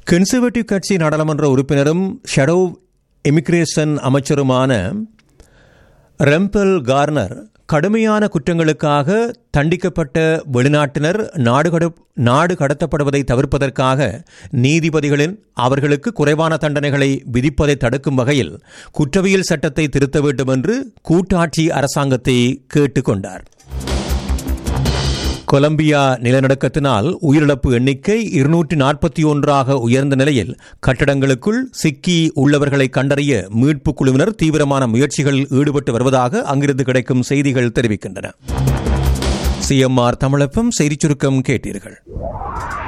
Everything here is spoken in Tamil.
கன்சர்வேட்டிவ் கட்சி நாடாளுமன்ற உறுப்பினரும் ஷெடோ இமிகிரேஷன் அமைச்சருமான ரெம்பல் கார்னர் கடுமையான குற்றங்களுக்காக தண்டிக்கப்பட்ட வெளிநாட்டினர் நாடு கடு நாடு கடத்தப்படுவதை தவிர்ப்பதற்காக நீதிபதிகளின் அவர்களுக்கு குறைவான தண்டனைகளை விதிப்பதை தடுக்கும் வகையில் குற்றவியல் சட்டத்தை திருத்த வேண்டும் என்று கூட்டாட்சி அரசாங்கத்தை கேட்டுக்கொண்டார் கொலம்பியா நிலநடுக்கத்தினால் உயிரிழப்பு எண்ணிக்கை இருநூற்றி நாற்பத்தி ஒன்றாக உயர்ந்த நிலையில் கட்டடங்களுக்குள் சிக்கி உள்ளவர்களை கண்டறிய மீட்பு குழுவினர் தீவிரமான முயற்சிகளில் ஈடுபட்டு வருவதாக அங்கிருந்து கிடைக்கும் செய்திகள் தெரிவிக்கின்றன சிஎம்ஆர் தமிழப்பம் செய்திச் சுருக்கம் கேட்டீர்கள்